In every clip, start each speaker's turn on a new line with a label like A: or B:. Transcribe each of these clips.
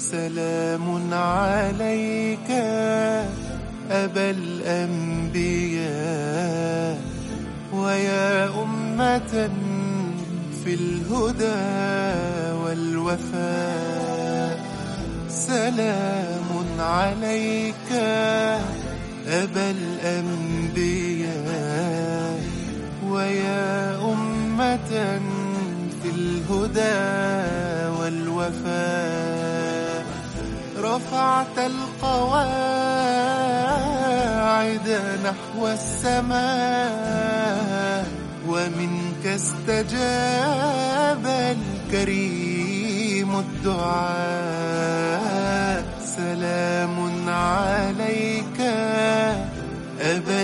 A: سلام عليك أبا الأنبياء ويا أمة في الهدى والوفاء سلام عليك أبا الأنبياء ويا أمة في الهدى والوفاء رفعت القواعد نحو السماء ومنك استجاب الكريم الدعاء سلام عليك أبا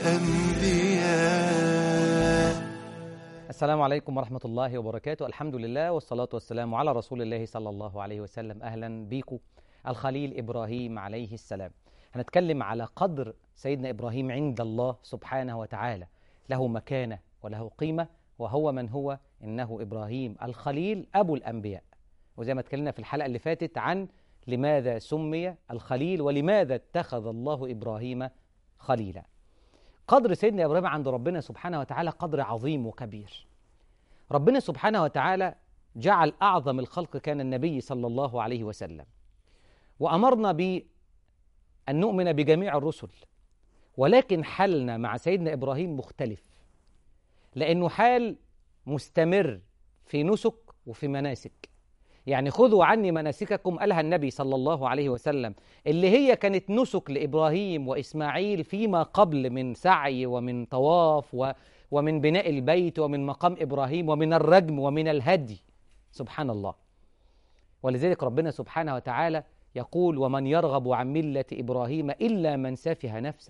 A: الأنبياء
B: السلام عليكم ورحمة الله وبركاته الحمد لله والصلاة والسلام على رسول الله صلى الله عليه وسلم أهلا بيكم الخليل إبراهيم عليه السلام هنتكلم على قدر سيدنا إبراهيم عند الله سبحانه وتعالى له مكانة وله قيمة وهو من هو إنه إبراهيم الخليل أبو الأنبياء وزي ما اتكلمنا في الحلقة اللي فاتت عن لماذا سمي الخليل ولماذا اتخذ الله إبراهيم خليلا قدر سيدنا إبراهيم عند ربنا سبحانه وتعالى قدر عظيم وكبير ربنا سبحانه وتعالى جعل أعظم الخلق كان النبي صلى الله عليه وسلم وأمرنا بأن نؤمن بجميع الرسل ولكن حالنا مع سيدنا إبراهيم مختلف لأنه حال مستمر في نسك وفي مناسك يعني خذوا عني مناسككم قالها النبي صلى الله عليه وسلم اللي هي كانت نسك لإبراهيم وإسماعيل فيما قبل من سعي ومن طواف و ومن بناء البيت ومن مقام إبراهيم ومن الرجم ومن الهدي سبحان الله ولذلك ربنا سبحانه وتعالى يقول ومن يرغب عن ملة إبراهيم إلا من سفه نفسه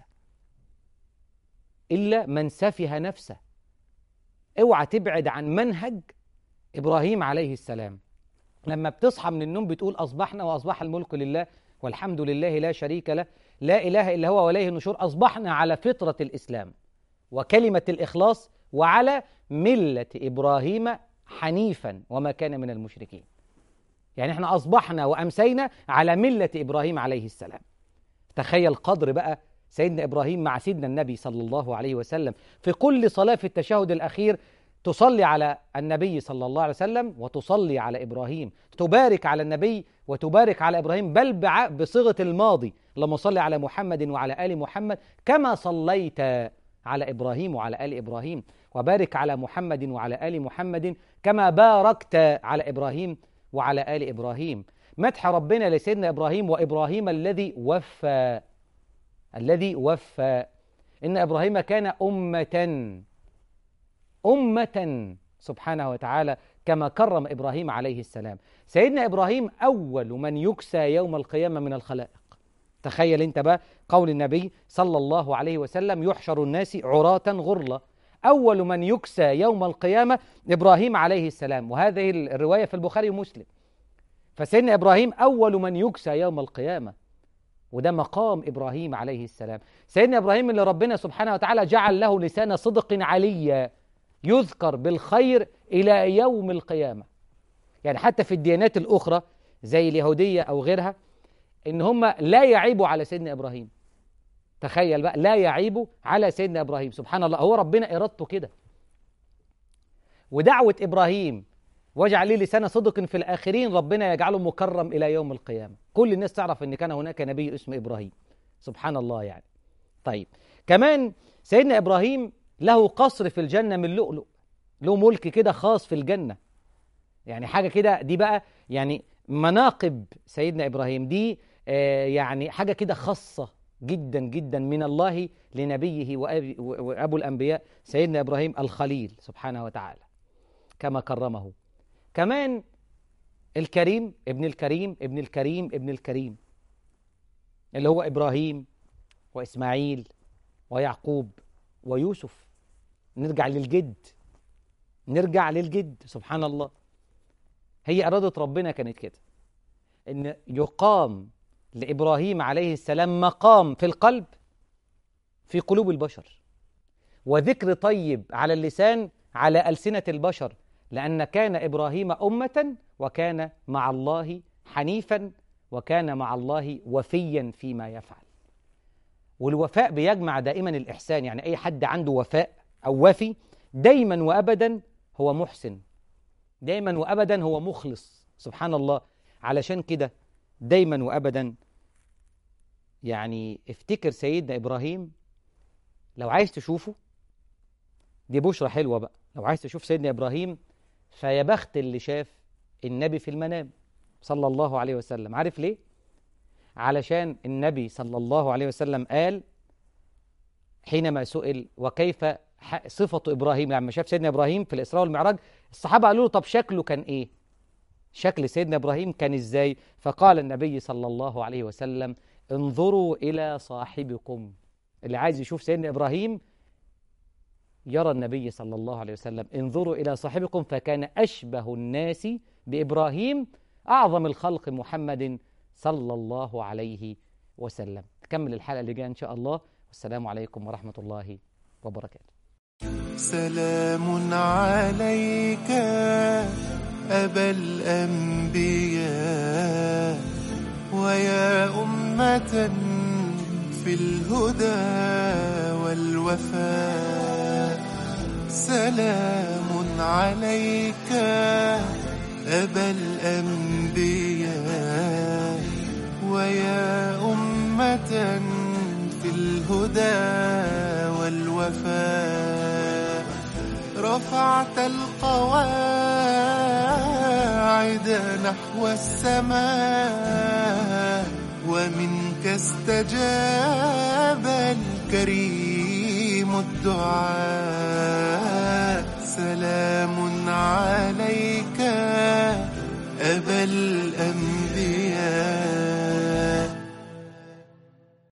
B: إلا من سفه نفسه اوعى تبعد عن منهج إبراهيم عليه السلام لما بتصحى من النوم بتقول أصبحنا وأصبح الملك لله والحمد لله لا شريك له لا إله إلا هو وإليه النشور أصبحنا على فطرة الإسلام وكلمة الإخلاص وعلى ملة إبراهيم حنيفا وما كان من المشركين يعني احنا أصبحنا وأمسينا على ملة إبراهيم عليه السلام تخيل قدر بقى سيدنا إبراهيم مع سيدنا النبي صلى الله عليه وسلم في كل صلاة في التشهد الأخير تصلي على النبي صلى الله عليه وسلم وتصلي على إبراهيم تبارك على النبي وتبارك على إبراهيم بل بصيغة الماضي اللهم صل على محمد وعلى آل محمد كما صليت على إبراهيم وعلى آل إبراهيم وبارك على محمد وعلى آل محمد كما باركت على إبراهيم وعلى آل إبراهيم مدح ربنا لسيدنا إبراهيم وإبراهيم الذي وفى الذي وفى إن إبراهيم كان أمة أمة سبحانه وتعالى كما كرم إبراهيم عليه السلام سيدنا إبراهيم أول من يكسى يوم القيامة من الخلائق تخيل انت بقى قول النبي صلى الله عليه وسلم يحشر الناس عراة غرلا أول من يكسى يوم القيامة إبراهيم عليه السلام وهذه الرواية في البخاري ومسلم فسيدنا إبراهيم أول من يكسى يوم القيامة وده مقام إبراهيم عليه السلام سيدنا إبراهيم اللي ربنا سبحانه وتعالى جعل له لسان صدق عليا يذكر بالخير إلى يوم القيامة يعني حتى في الديانات الأخرى زي اليهودية أو غيرها إن هم لا يعيبوا على سيدنا إبراهيم تخيل بقى لا يعيبوا على سيدنا إبراهيم سبحان الله هو ربنا إرادته كده ودعوة إبراهيم واجعل لي لسان صدق في الآخرين ربنا يجعله مكرم إلى يوم القيامة كل الناس تعرف أن كان هناك نبي اسمه إبراهيم سبحان الله يعني طيب كمان سيدنا إبراهيم له قصر في الجنة من لؤلؤ له ملك كده خاص في الجنة يعني حاجة كده دي بقى يعني مناقب سيدنا إبراهيم دي آه يعني حاجة كده خاصة جدا جدا من الله لنبيه وأبو الأنبياء سيدنا إبراهيم الخليل سبحانه وتعالى كما كرمه كمان الكريم ابن الكريم ابن الكريم ابن الكريم اللي هو إبراهيم وإسماعيل ويعقوب ويوسف نرجع للجد نرجع للجد سبحان الله هي إرادة ربنا كانت كده إن يقام لإبراهيم عليه السلام مقام في القلب في قلوب البشر وذكر طيب على اللسان على ألسنة البشر لأن كان إبراهيم أمة وكان مع الله حنيفا وكان مع الله وفيا فيما يفعل والوفاء بيجمع دائما الإحسان يعني أي حد عنده وفاء أو وفي دايما وأبدا هو محسن دايما وأبدا هو مخلص سبحان الله علشان كده دايما وأبدا يعني افتكر سيدنا إبراهيم لو عايز تشوفه دي بشرة حلوة بقى لو عايز تشوف سيدنا إبراهيم فيا بخت اللي شاف النبي في المنام صلى الله عليه وسلم عارف ليه؟ علشان النبي صلى الله عليه وسلم قال حينما سئل وكيف صفة إبراهيم لما شاف سيدنا إبراهيم في الإسراء والمعراج الصحابة قالوا له طب شكله كان إيه؟ شكل سيدنا إبراهيم كان إزاي؟ فقال النبي صلى الله عليه وسلم انظروا إلى صاحبكم اللي عايز يشوف سيدنا إبراهيم يرى النبي صلى الله عليه وسلم انظروا إلى صاحبكم فكان أشبه الناس بإبراهيم أعظم الخلق محمد صلى الله عليه وسلم نكمل الحلقة اللي جاية إن شاء الله والسلام عليكم ورحمة الله وبركاته
A: سلام عليك أبا الأنبياء ويا أمة في الهدى والوفاء سلام عليك أبا الأنبياء ويا أمة في الهدى والوفاء رفعت القواعد نحو السماء ومنك استجاب الكريم الدعاء سلام عليك أبا الأنبياء